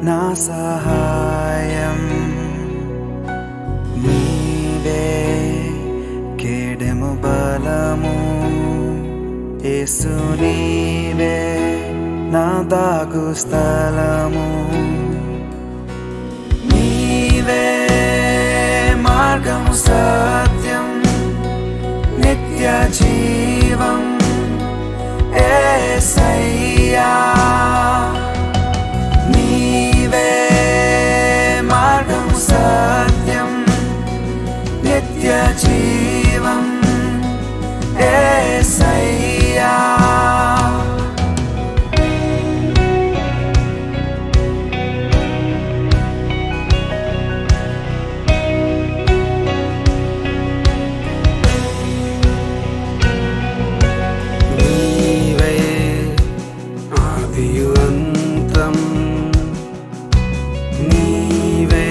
నా సహాయం నీవే కేడెము బలము యేసు నీవే నా దాగు స్థలము నీవే మార్గం సత్యం నిత్య జీవం ఏసయ్యా నీవే మార్గం సత్యం నిత్య జీవం ఏసయ్యా నీవే ఆదియు అంతం నీవే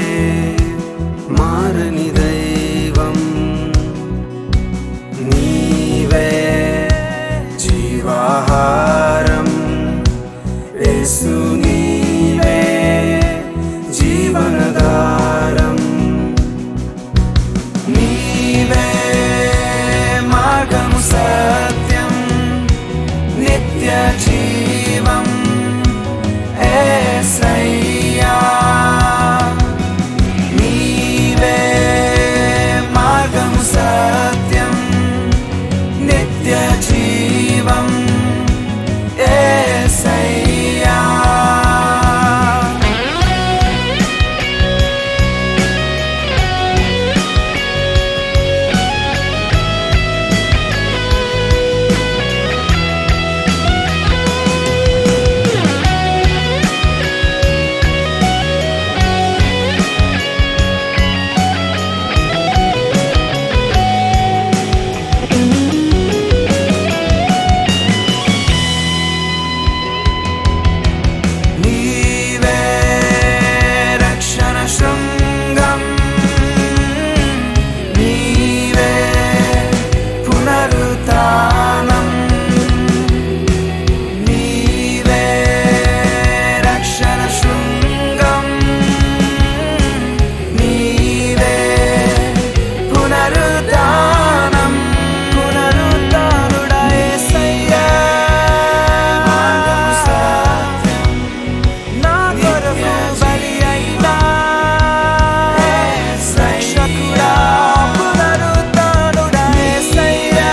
మారని దైవం నీవే జీవాహారం యేసు నీవే జీవనధారం నీవే మార్గం సత్యం నిత్య జీవం ఏసయ్యా నీవే మార్గం సత్యం నిత్య జీవం ఏసయ్యా నీవే రక్షణ శృంగం నీవే పునరుత్థానం నీవే రక్షణ శృంగం నీవే పునరుత్థానం పునరుత్థానుడా యేసయ్యా సత్యం నా కొరకు బలి అయినా రక్షకుడా పునరుత్థానుడా యేసయ్యా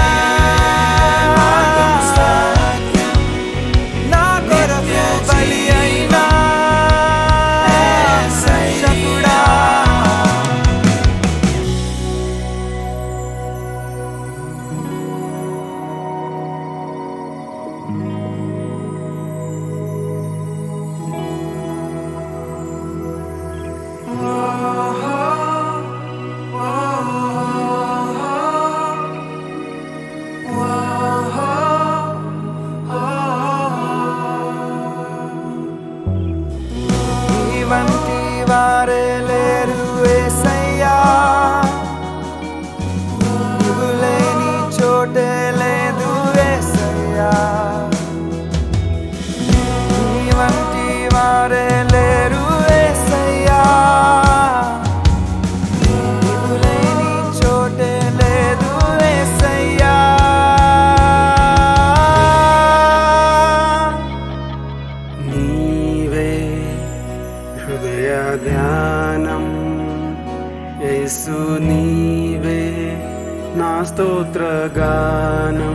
నా కొరకు బలి అయినా రక్షకుడా నీ వంటి వారే లేరు యేసయ్యా నువ్వు లేని చోటే లేదు యేసయ్యా నీ వంటి వారే లేరు యేసయ్యా నువ్వు లేని చోటే లేదు యేసయ్యా నీవే హృదయ ధ్యానం యేసు నీవే నా స్తోత్రగానం